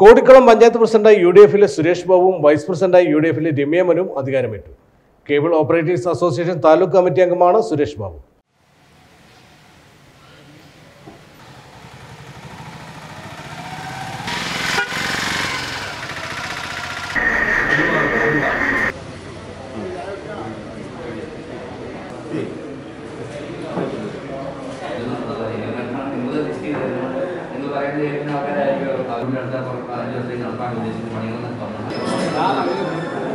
കോടിക്കുളം പഞ്ചായത്ത് പ്രസിഡന്റായി U D എഫിലെ സുരേഷ് ബാബുവും വൈസ് പ്രസിഡന്റായി യു ഡി എഫിലെ രമ്യമനും അധികാരമേറ്റു cable operators association taluk committee അംഗമാണ് സുരേഷ് ബാബു നിങ്ങൾ പറയുന്നത് കേൾക്കുന്ന ആൾക്കാരായിരിക്കും അവരുടെ അടുത്ത പതിനഞ്ച് ദിവസത്തേക്ക് നടത്താൻ ഉദ്ദേശിക്കുന്ന പണികളെന്ന് പറഞ്ഞു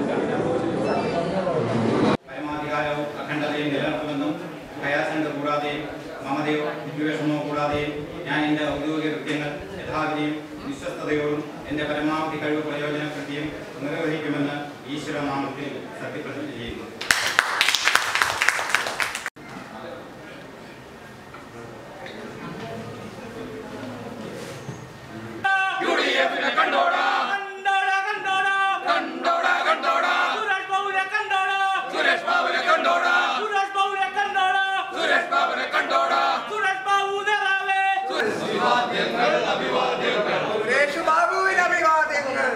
പരമാധികാരവും അഖണ്ഡതയും നിലനിർത്തുമെന്നും പ്രയാസങ്ങൾ കൂടാതെയും മമതയോ വിദ്വേഷമോ കൂടാതെയും ഞാൻ എൻ്റെ ഔദ്യോഗിക കൃത്യങ്ങൾ യഥാവിധിയും വിശ്വസ്തയോടും എൻ്റെ പരമാവധി കഴിവ് പ്രയോജനപ്പെടുത്തിയും നിർവഹിക്കുമെന്ന് ഈശ്വരനാമത്തിൽ സത്യപ്രതിജ്ഞ ചെയ്യുന്നു സുരേഷ് ബാബുവിന് അഭിവാദ്യങ്ങൾ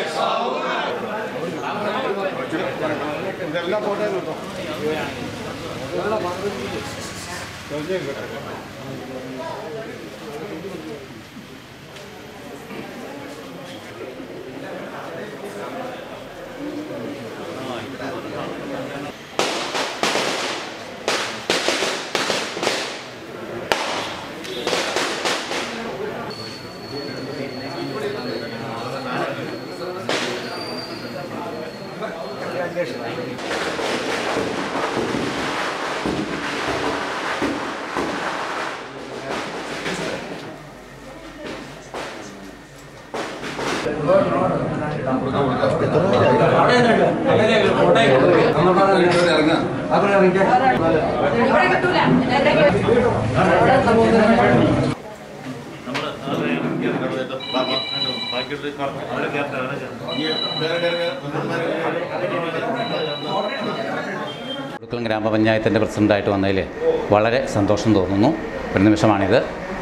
കുടുക്കളം ഗ്രാമപഞ്ചായത്തിൻ്റെ പ്രസിഡൻ്റായിട്ട് വന്നതിൽ വളരെ സന്തോഷം തോന്നുന്നു ഒരു നിമിഷമാണിത്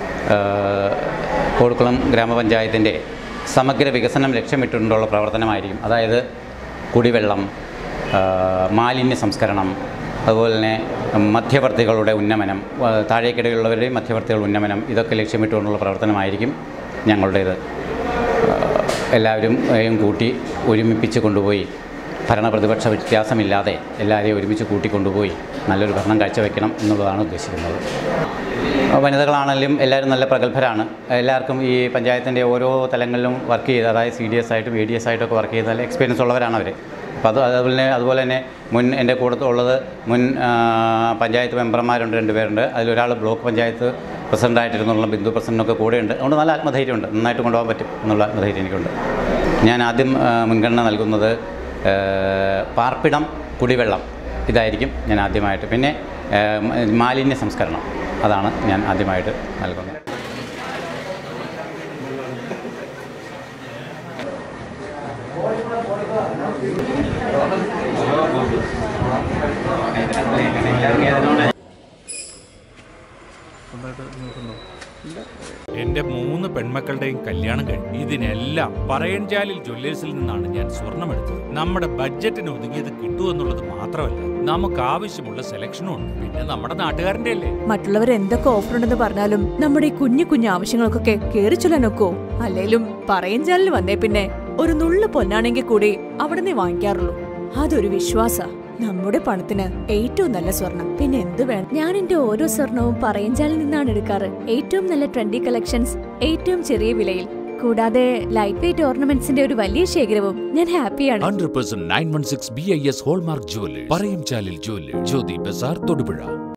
ഏഹ് കോടുക്കുളം ഗ്രാമപഞ്ചായത്തിൻ്റെ സമഗ്ര വികസനം ലക്ഷ്യമിട്ടുകൊണ്ടുള്ള പ്രവർത്തനമായിരിക്കും അതായത് കുടിവെള്ളം ഏഹ് മാലിന്യ സംസ്കരണം അതുപോലെ തന്നെ മധ്യവർത്തികളുടെ ഉന്നമനം ഏഹ് താഴേക്കിടയിലുള്ളവരുടെയും മധ്യവർത്തികളുടെ ഉന്നമനം ഇതൊക്കെ ലക്ഷ്യമിട്ടുകൊണ്ടുള്ള പ്രവർത്തനമായിരിക്കും ഞങ്ങളുടേത് ഏഹ് എല്ലാവരും ഏയും കൂട്ടി ഒരുമിപ്പിച്ച് കൊണ്ടുപോയി ഭരണ പ്രതിപക്ഷ വ്യത്യാസമില്ലാതെ എല്ലാവരെയും ഒരുമിച്ച് കൂട്ടിക്കൊണ്ടുപോയി നല്ലൊരു ഭരണം കാഴ്ചവെക്കണം എന്നുള്ളതാണ് ഉദ്ദേശിക്കുന്നത് വനിതകളാണെങ്കിലും എല്ലാവരും നല്ല പ്രഗത്ഭരാണ് എല്ലാവർക്കും ഈ പഞ്ചായത്തിൻ്റെ ഓരോ തലങ്ങളിലും വർക്ക് ചെയ്ത് അതായത് സി ഡി എസ് ആയിട്ടും എ ഡി എസ് ആയിട്ടൊക്കെ വർക്ക് ചെയ്ത് നല്ല എക്സ്പീരിയൻസ് ഉള്ളവരാണ് അവർ അപ്പോൾ അത് അതുപോലെ തന്നെ അതുപോലെ തന്നെ മുൻ എൻ്റെ കൂടെ ഉള്ളത് മുൻ ആ, പഞ്ചായത്ത് മെമ്പർമാരുണ്ട് രണ്ട് പേരുണ്ട് അതിലൊരാൾ ബ്ലോക്ക് പഞ്ചായത്ത് പ്രസിഡൻ്റായിട്ടിരുന്നുള്ള ബിന്ദു പ്രസിഡൻ്റൊക്കെ കൂടെയുണ്ട് അതുകൊണ്ട് നല്ല ആത്മധൈര്യമുണ്ട് നന്നായിട്ട് കൊണ്ടുപോകാൻ പറ്റും എന്നുള്ള ആത്മധൈര്യം എനിക്കുണ്ട് ഞാൻ ആദ്യം ആ, മുൻഗണന നൽകുന്നത് ആ, പാർപ്പിടം കുടിവെള്ളം ഇതായിരിക്കും ഞാൻ ആദ്യമായിട്ട് പിന്നെ ആ, മ- മാലിന്യ സംസ്കരണം അതാണ് ഞാൻ ആദ്യമായിട്ട് നൽകുന്നത് എന്റെ മൂന്ന് പെൺമക്കളുടെയും കല്യാണം കഴിഞ്ഞു ഇതിനെല്ലാം പറയൻചാലിൽ ജ്വല്ലേഴ്സിൽ നിന്നാണ് ഞാൻ സ്വർണമെടുത്തത് നമ്മുടെ ബഡ്ജറ്റിന് ഒതുങ്ങിയത് കിട്ടുമെന്നുള്ളത് മാത്രമല്ല നമുക്ക് ആവശ്യമുള്ള സെലക്ഷനും ഉണ്ട് പിന്നെ നമ്മുടെ നാട്ടുകാരന്റെ അല്ലേ മറ്റുള്ളവർ എന്തൊക്കെ ഓഫർ ഉണ്ടെന്ന് പറഞ്ഞാലും നമ്മുടെ ഈ കുഞ്ഞു കുഞ്ഞു ആവശ്യങ്ങൾക്കൊക്കെ കേറി ചൊല്ലാനൊക്കോ അല്ലേലും പറയഞ്ചാലിൽ വന്നേ പിന്നെ ഒരു നുള്ളു പൊന്നാണെങ്കിൽ കൂടി അവിടെ നിന്ന് വാങ്ങിക്കാറുള്ളൂ അതൊരു വിശ്വാസ നമ്മുടെ പണത്തിന് ഏറ്റവും നല്ല സ്വർണം പിന്നെ എന്ത് വേണം ഞാൻ എന്റെ ഓരോ സ്വർണവും പറയഞ്ചാലിൽ നിന്നാണ് എടുക്കാറ് ഏറ്റവും നല്ല ട്രെൻഡി കളക്ഷൻസ് ഏറ്റവും ചെറിയ വിലയിൽ കൂടാതെ ലൈറ്റ് വെയിറ്റ് ഓർണമെന്റ്സിന്റെ ഒരു വലിയ ശേഖരവും ഞാൻ ഹാപ്പിയാണ് hundred percent nine one six B I S hallmark jewellers പറയും ചാലിൽ ജുവല്ലേഴ്സ് ജ്യോതി ബസാർ തൊടുപുഴ